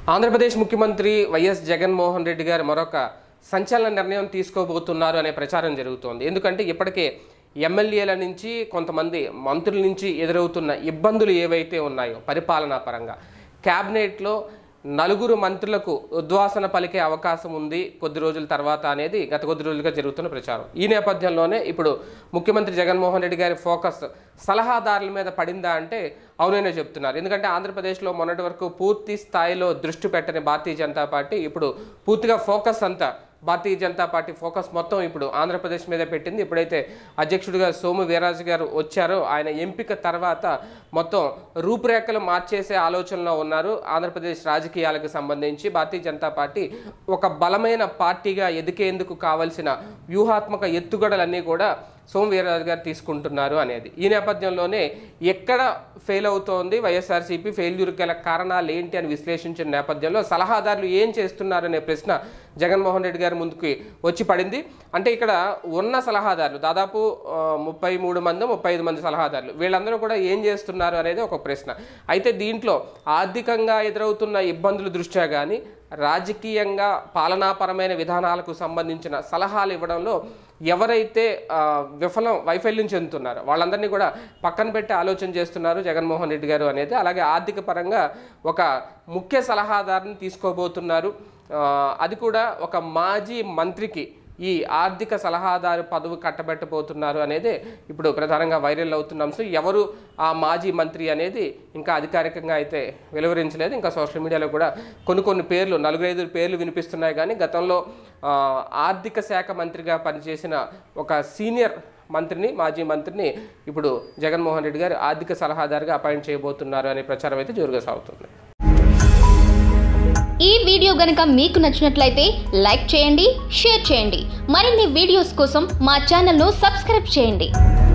ఆంధ్రప్రదేశ్ ముఖ్యమంత్రి వైఎస్ జగన్మోహన్ రెడ్డి గారు మరొక సంచలన నిర్ణయం తీసుకోబోతున్నారు అనే ప్రచారం జరుగుతోంది ఎందుకంటే ఇప్పటికే ఎమ్మెల్యేల నుంచి కొంతమంది మంత్రుల నుంచి ఎదురవుతున్న ఇబ్బందులు ఏవైతే ఉన్నాయో పరిపాలనా పరంగా క్యాబినెట్లో నలుగురు మంత్రులకు ఉద్వాసన పలికే అవకాశం ఉంది కొద్ది రోజుల తర్వాత అనేది గత కొద్ది రోజులుగా జరుగుతున్న ప్రచారం ఈ నేపథ్యంలోనే ఇప్పుడు ముఖ్యమంత్రి జగన్మోహన్ రెడ్డి గారి ఫోకస్ సలహాదారుల మీద పడిందా అంటే అవుననే చెప్తున్నారు ఎందుకంటే ఆంధ్రప్రదేశ్లో మొన్నటి వరకు పూర్తి స్థాయిలో దృష్టి పెట్టని భారతీయ జనతా పార్టీ ఇప్పుడు పూర్తిగా ఫోకస్ అంతా భారతీయ జనతా పార్టీ ఫోకస్ మొత్తం ఇప్పుడు ఆంధ్రప్రదేశ్ మీద పెట్టింది ఎప్పుడైతే అధ్యక్షుడిగా సోము వీర్రాజు గారు వచ్చారో ఆయన ఎంపిక తర్వాత మొత్తం రూపురేఖలు మార్చేసే ఆలోచనలో ఉన్నారు ఆంధ్రప్రదేశ్ రాజకీయాలకు సంబంధించి భారతీయ జనతా పార్టీ ఒక బలమైన పార్టీగా ఎదికేందుకు కావలసిన వ్యూహాత్మక ఎత్తుగడలన్నీ కూడా సోము వీర్రాజు గారు తీసుకుంటున్నారు అనేది ఈ నేపథ్యంలోనే ఎక్కడ ఫెయిల్ అవుతోంది వైఎస్ఆర్సీపీ ఫెయిల్యూర్ గల కారణాలు ఏంటి అని విశ్లేషించిన నేపథ్యంలో సలహాదారులు ఏం చేస్తున్నారనే ప్రశ్న జగన్మోహన్ రెడ్డి గారి ముందుకి వచ్చి పడింది అంటే ఇక్కడ ఉన్న సలహాదారులు దాదాపు ఆ, ముప్పై మూడు మంది ముప్పై ఐదు మంది సలహాదారులు వీళ్ళందరూ కూడా ఏం చేస్తున్నారు అనేది ఒక ప్రశ్న అయితే దీంట్లో ఆర్థికంగా ఎదురవుతున్న ఇబ్బందుల దృష్ట్యా కానీ రాజకీయంగా పాలనాపరమైన విధానాలకు సంబంధించిన సలహాలు ఇవ్వడంలో ఎవరైతే ఆ, విఫలం వైఫల్యం చెందుతున్నారో వాళ్ళందరినీ కూడా పక్కన పెట్టి ఆలోచన చేస్తున్నారు జగన్మోహన్ రెడ్డి గారు అనేది అలాగే ఆర్థిక పరంగా ఒక ముఖ్య సలహాదారుని తీసుకోబోతున్నారు ఆ, అది కూడా ఒక మాజీ మంత్రికి ఈ ఆర్థిక సలహాదారు పదవి కట్టబెట్టబోతున్నారు అనేది ఇప్పుడు ప్రధానంగా వైరల్ అవుతున్న అంశం ఎవరు ఆ మాజీ మంత్రి అనేది ఇంకా అధికారికంగా అయితే వెలువరించలేదు ఇంకా సోషల్ మీడియాలో కూడా కొన్ని కొన్ని పేర్లు నలుగురైదు పేర్లు వినిపిస్తున్నాయి కానీ గతంలో ఆ, ఆర్థిక శాఖ మంత్రిగా పనిచేసిన ఒక సీనియర్ మంత్రిని మాజీ మంత్రిని ఇప్పుడు జగన్మోహన్ రెడ్డి గారు ఆర్థిక సలహాదారుగా అపాయింట్ చేయబోతున్నారు అనే ప్రచారం అయితే జోరుగా సాగుతుంది ఈ వీడియో గనుక మీకు నచ్చినట్లయితే లైక్ చేయండి షేర్ చేయండి మరిన్ని వీడియోస్ కోసం మా ఛానల్ను సబ్స్క్రైబ్ చేయండి